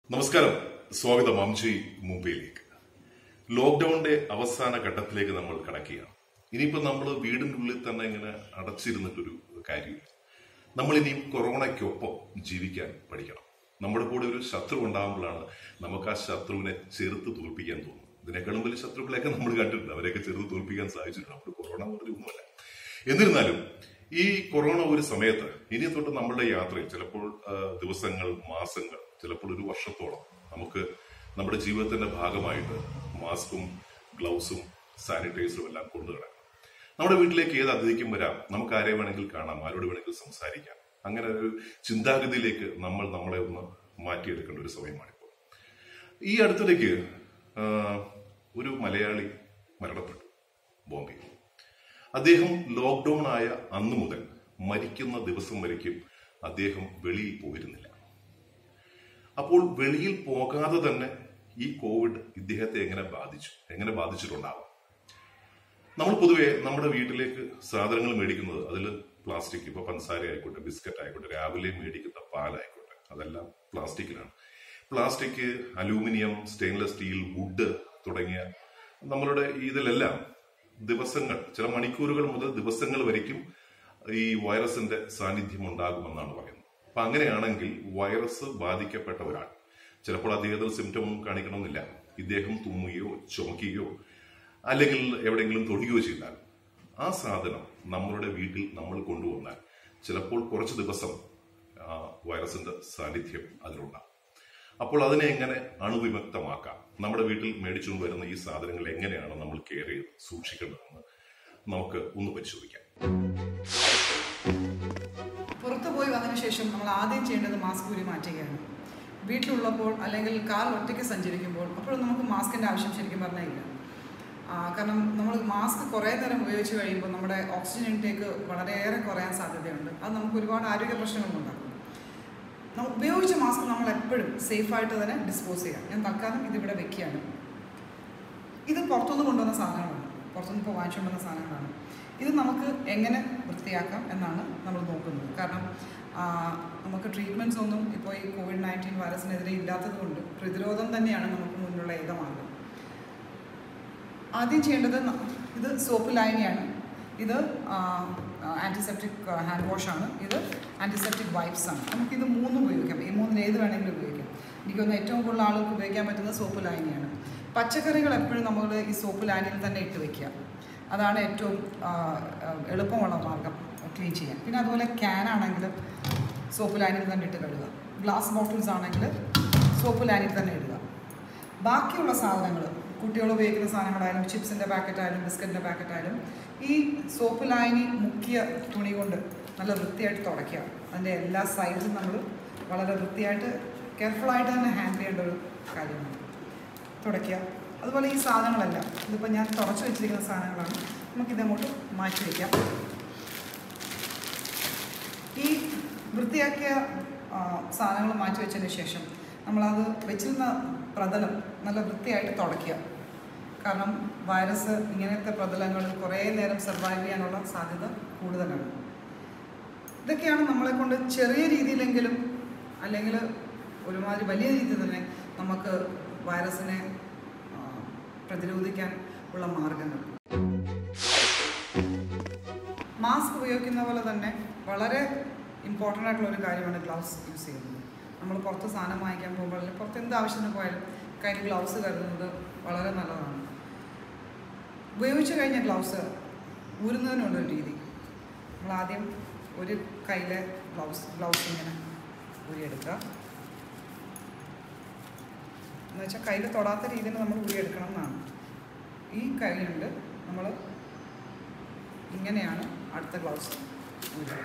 നമസ്കാരം സ്വാഗതം അംജി മുംബൈയിലേക്ക് ലോക്ക്ഡൌണിന്റെ അവസാന ഘട്ടത്തിലേക്ക് നമ്മൾ കടക്കുകയാണ് ഇനിയിപ്പോ നമ്മൾ വീടിന്റെ ഉള്ളിൽ തന്നെ ഇങ്ങനെ അടച്ചിരുന്നിട്ടൊരു കാര്യമില്ല നമ്മൾ ഇനിയും കൊറോണയ്ക്കൊപ്പം ജീവിക്കാൻ പഠിക്കണം നമ്മുടെ കൂടെ ഒരു ശത്രു ഉണ്ടാകുമ്പോഴാണ് നമുക്ക് ആ ശത്രുവിനെ ചെറുത്ത് തോൽപ്പിക്കാൻ തോന്നുന്നത് ഇതിനേക്കാളും വലിയ ശത്രുക്കളെയൊക്കെ നമ്മൾ കണ്ടിട്ടുണ്ട് അവരെയൊക്കെ ചെറുത്ത് തോൽപ്പിക്കാൻ സാധിച്ചിട്ടുണ്ട് അപ്പോൾ കൊറോണ പോലെ ഒന്നുമല്ല എന്നിരുന്നാലും ഈ കൊറോണ ഒരു സമയത്ത് ഇനി തൊട്ട് നമ്മളുടെ യാത്രയിൽ ചിലപ്പോൾ ആ, ദിവസങ്ങൾ മാസങ്ങൾ ചിലപ്പോൾ ഒരു വർഷത്തോളം നമുക്ക് നമ്മുടെ ജീവിതത്തിന്റെ ഭാഗമായിട്ട് മാസ്കും ഗ്ലൗസും സാനിറ്റൈസറും എല്ലാം കൊണ്ടു കിടക്കണം നമ്മുടെ വീട്ടിലേക്ക് ഏത് അതിഥിക്കും വരാം നമുക്ക് ആരെ വേണമെങ്കിൽ കാണാം ആരോട് വേണമെങ്കിൽ സംസാരിക്കാം അങ്ങനെ ഒരു ചിന്താഗതിയിലേക്ക് നമ്മൾ നമ്മളെ ഒന്ന് മാറ്റിയെടുക്കേണ്ട ഒരു സമയമാണിപ്പോൾ ഈ അടുത്തിടയ്ക്ക് ആ, ഒരു മലയാളി മരണപ്പെട്ടു ബോംബെയിൽ അദ്ദേഹം ലോക്ക്ഡൌൺ ആയ അന്ന് മുതൽ മരിക്കുന്ന ദിവസം വരയ്ക്കും അദ്ദേഹം വെളിയിൽ പോയിരുന്നില്ല അപ്പോൾ വെളിയിൽ പോകാതെ തന്നെ ഈ കോവിഡ് ഇദ്ദേഹത്തെ എങ്ങനെ ബാധിച്ചു എങ്ങനെ ബാധിച്ചിട്ടുണ്ടാവാം നമ്മൾ പൊതുവെ നമ്മുടെ വീട്ടിലേക്ക് സാധനങ്ങൾ മേടിക്കുന്നത് അതിൽ പ്ലാസ്റ്റിക് ഇപ്പൊ പഞ്ചസാര ആയിക്കോട്ടെ ബിസ്ക്കറ്റ് ആയിക്കോട്ടെ രാവിലെ മേടിക്കുന്ന പാലായിക്കോട്ടെ അതെല്ലാം പ്ലാസ്റ്റിക്കിലാണ് plastic aluminium stainless steel wood തുടങ്ങിയ നമ്മളുടെ ഇതിലെല്ലാം ദിവസങ്ങൾ ചില മണിക്കൂറുകൾ മുതൽ ദിവസങ്ങൾ വരയ്ക്കും ഈ വൈറസിന്റെ സാന്നിധ്യം ഉണ്ടാകുമെന്നാണ് പറയുന്നത് അപ്പൊ അങ്ങനെയാണെങ്കിൽ വൈറസ് ബാധിക്കപ്പെട്ട ഒരാൾ ചിലപ്പോൾ അദ്ദേഹത്തിന് സിംറ്റം ഒന്നും കാണിക്കണമെന്നില്ല ഇദ്ദേഹം തുമ്മുകയോ ചുമക്കുകയോ അല്ലെങ്കിൽ എവിടെയെങ്കിലും തൊടുകയോ ചെയ്താൽ ആ സാധനം നമ്മളുടെ വീട്ടിൽ നമ്മൾ കൊണ്ടുവന്നാൽ ചിലപ്പോൾ കുറച്ച് ദിവസം ആ വൈറസിന്റെ സാന്നിധ്യം അതിലുണ്ടാകും അപ്പോൾ അതിനെ എങ്ങനെ അണുവിമുക്തമാക്കാം നമ്മുടെ വീട്ടിൽ മേടിച്ചുകൊണ്ട് വരുന്ന ഈ സാധനങ്ങൾ എങ്ങനെയാണ് നമ്മൾ കെയർ ചെയ്ത് സൂക്ഷിക്കേണ്ടതെന്ന് നമുക്ക് ഒന്ന് പരിശോധിക്കാം പുറത്തു പോയി വന്നതിന് ശേഷം നമ്മൾ ആദ്യം ചെയ്യേണ്ടത് മാസ്ക് ഊരി മാറ്റുകയാണ് വീട്ടിലുള്ളപ്പോൾ അല്ലെങ്കിൽ കാറിൽ ഒറ്റയ്ക്ക് സഞ്ചരിക്കുമ്പോൾ അപ്പോഴും നമുക്ക് മാസ്കിൻ്റെ ആവശ്യം ശരിക്കും പറഞ്ഞാൽ ഇല്ല ആ, കാരണം നമ്മൾ മാസ്ക് കുറേ നേരം ഉപയോഗിച്ച് കഴിയുമ്പോൾ നമ്മുടെ ഓക്സിജൻ ഇൻടേക്ക് വളരെയേറെ കുറയാൻ സാധ്യതയുണ്ട് അത് നമുക്ക് ഒരുപാട് ആരോഗ്യ പ്രശ്നങ്ങളുണ്ടാക്കും നമ്മൾ ഉപയോഗിച്ച മാസ്ക് നമ്മൾ എപ്പോഴും സേഫായിട്ട് തന്നെ ഡിസ്പോസ് ചെയ്യാം ഞാൻ തൽക്കാലം ഇതിവിടെ വെക്കുകയാണ് ഇത് പുറത്തുനിന്ന് കൊണ്ടുവന്ന സാധനങ്ങളാണ് പുറത്തുനിന്ന് ഇപ്പോൾ വാങ്ങിച്ചുകൊണ്ടുവന്ന സാധനങ്ങളാണ് ഇത് നമുക്ക് എങ്ങനെ വൃത്തിയാക്കാം എന്നാണ് നമ്മൾ നോക്കുന്നത് കാരണം ആ, നമുക്ക് ട്രീറ്റ്മെൻറ്റ്സ് ഒന്നും ഇപ്പോൾ ഈ കോവിഡ് നയൻറ്റീൻ വൈറസിനെതിരെ ഇല്ലാത്തത് കൊണ്ട് പ്രതിരോധം തന്നെയാണ് നമുക്ക് മുന്നിലുള്ള ഏക മാർഗം ആദ്യം ചെയ്യേണ്ടത് ന- ഇത് സോപ്പ് ലൈനിയാണ് ഇത് ആൻറ്റിസെപ്റ്റിക് ഹാൻഡ് വാഷാണ് ഇത് ആൻറ്റിസെപ്റ്റിക് വൈപ്സ് ആണ് നമുക്കിത് മൂന്നും ഉപയോഗിക്കാം ഈ മൂന്നിൽ ഏത് വേണമെങ്കിലും ഉപയോഗിക്കാം എനിക്ക് തോന്നുന്നു ഏറ്റവും കൂടുതൽ ആളുകൾക്ക് ഉപയോഗിക്കാൻ പറ്റുന്നത് സോപ്പ് ലായനിയാണ് പച്ചക്കറികൾ എപ്പോഴും നമ്മൾ ഈ സോപ്പ് ലായനിയിൽ തന്നെ ഇട്ട് വെക്കുക അതാണ് ഏറ്റവും ആ, ആ, എളുപ്പമുള്ള മാർഗം ക്ലീൻ ചെയ്യാൻ പിന്നെ അതുപോലെ ക്യാൻ ആണെങ്കിൽ സോപ്പ് ലായനിയിൽ തന്നെ ഇട്ട് കഴുകുക ഗ്ലാസ് ബോട്ടിൽസ് ആണെങ്കിൽ സോപ്പ് ലായനിയിൽ തന്നെ ഇടുക ബാക്കിയുള്ള സാധനങ്ങൾ കുട്ടികൾ ഉപയോഗിക്കുന്ന സാധനങ്ങളായാലും ചിപ്സിൻ്റെ പാക്കറ്റ് ആയാലും ബിസ്ക്കറ്റിൻ്റെ പാക്കറ്റ് ആയാലും ഈ സോപ്പ് ലായനി മുക്കിയ തുണി കൊണ്ട് നല്ല വൃത്തിയായിട്ട് തുടയ്ക്കുക അതിൻ്റെ എല്ലാ സൈഡും നമ്മൾ വളരെ വൃത്തിയായിട്ട് കെയർഫുള്ളായിട്ട് തന്നെ ഹാൻഡിൽ ചെയ്യേണ്ട ഒരു കാര്യമാണ് തുടയ്ക്കുക അതുപോലെ ഈ സാധനങ്ങളെല്ലാം ഇതിപ്പോൾ ഞാൻ തുടച്ച് വെച്ചിരിക്കുന്ന സാധനങ്ങളാണ് നമുക്കിതങ്ങോട്ട് മാറ്റി വയ്ക്കാം ഈ വൃത്തിയാക്കിയ ആ, സാധനങ്ങൾ മാറ്റി വെച്ചതിന് ശേഷം നമ്മളത് വെച്ചിരുന്ന പ്രതലം നല്ല വൃത്തിയായിട്ട് തുടയ്ക്കുക കാരണം വൈറസ് ഇങ്ങനത്തെ പ്രതലങ്ങളിൽ കുറേ നേരം സർവൈവ് ചെയ്യാനുള്ള സാധ്യത കൂടുതലാണ് ഇതൊക്കെയാണ് നമ്മളെ കൊണ്ട് ചെറിയ രീതിയിലെങ്കിലും അല്ലെങ്കിൽ ഒരുമാതിരി വലിയ രീതിയിൽ തന്നെ നമുക്ക് വൈറസിനെ ആ, പ്രതിരോധിക്കാൻ ഉള്ള മാർഗങ്ങൾ മാസ്ക് ഉപയോഗിക്കുന്ന പോലെ തന്നെ വളരെ ഇമ്പോർട്ടൻ്റ് ആയിട്ടുള്ള ഒരു കാര്യമാണ് ഗ്ലൗസ് യൂസ് ചെയ്യുന്നത് നമ്മൾ പുറത്ത് സാധനം വാങ്ങിക്കാൻ പോകുമ്പോൾ അല്ലെങ്കിൽ പുറത്ത് എന്ത് ആവശ്യത്തിന് പോയാലും കയ്യിൽ ഗ്ലൗസ് കരുതുന്നത് വളരെ നല്ലതാണ് ഉപയോഗിച്ച് കഴിഞ്ഞ ഗ്ലൗസ് ഊരുന്നതിനുള്ളൊരു രീതി നമ്മൾ ആദ്യം ഒരു കയ്യിലെ ഗ്ലൗസ് ഗ്ലൗസ് ഇങ്ങനെ ഊരിയെടുക്കുക എന്ന് വെച്ചാൽ കയ്യിൽ തൊടാത്ത രീതിയിൽ നമ്മൾ ഊരിയെടുക്കണം എന്നാണ് ഈ കൈ കൊണ്ട് നമ്മൾ ഇങ്ങനെയാണ് അടുത്ത ഗ്ലൗസ് ഊരുക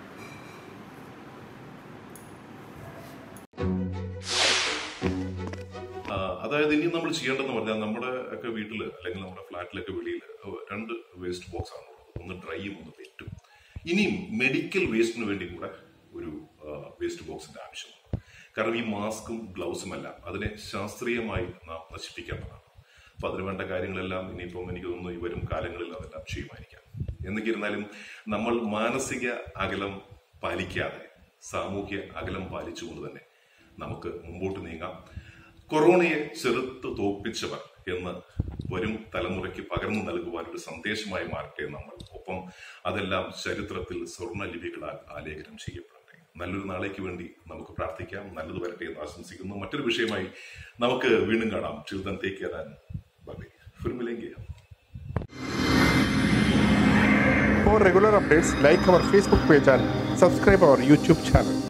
ആ, അതായത് ഇനി നമ്മൾ ചെയ്യേണ്ടതെന്ന് പറഞ്ഞാൽ നമ്മുടെ ഒക്കെ വീട്ടിൽ അല്ലെങ്കിൽ നമ്മുടെ ഫ്ലാറ്റിലൊക്കെ വെളിയിൽ രണ്ട് വേസ്റ്റ് ബോക്സ് ആണ് ഉള്ളത് ഒന്ന് ഡ്രൈയും ഒന്ന് വെറ്റും ഇനിയും മെഡിക്കൽ വേസ്റ്റിന് വേണ്ടി കൂടെ ഒരു വേസ്റ്റ് ബോക്സിന്റെ ആവശ്യമുണ്ട് കാരണം ഈ മാസ്കും ഗ്ലൗസും എല്ലാം അതിനെ ശാസ്ത്രീയമായി നാം നശിപ്പിക്കേണ്ടതാണ് അപ്പൊ അതിന് വേണ്ട കാര്യങ്ങളെല്ലാം ഇനിയിപ്പം എനിക്ക് തോന്നുന്നു ഈ വരും കാലങ്ങളിൽ അതെല്ലാം ചെയ്യുമായിരിക്കാം എന്നിരുന്നാലും നമ്മൾ മാനസിക അകലം പാലിക്കാതെ സാമൂഹ്യ അകലം പാലിച്ചുകൊണ്ട് തന്നെ നമുക്ക് മുമ്പോട്ട് നീങ്ങാം കൊറോണയെ ചെറുത്ത് തോൽപ്പിച്ചവർ എന്ന് വരും തലമുറയ്ക്ക് പകർന്നു നൽകുവാൻ ഒരു സന്ദേശമായി മാറട്ടെ നമ്മൾ ഒപ്പം അതെല്ലാം ചരിത്രത്തിൽ സ്വർണ്ണ ലിപികളാൽ ആലേഖനം ചെയ്യപ്പെടട്ടെ നല്ലൊരു നാളേക്ക് വേണ്ടി നമുക്ക് പ്രാർത്ഥിക്കാം നല്ലത് വരട്ടെ എന്ന് ആശംസിക്കുന്നു മറ്റൊരു വിഷയമായി നമുക്ക് വീണ്ടും കാണാം till then take care and bye ഫിലിമിലേക്ക് For regular updates, like our Facebook page and subscribe our YouTube channel.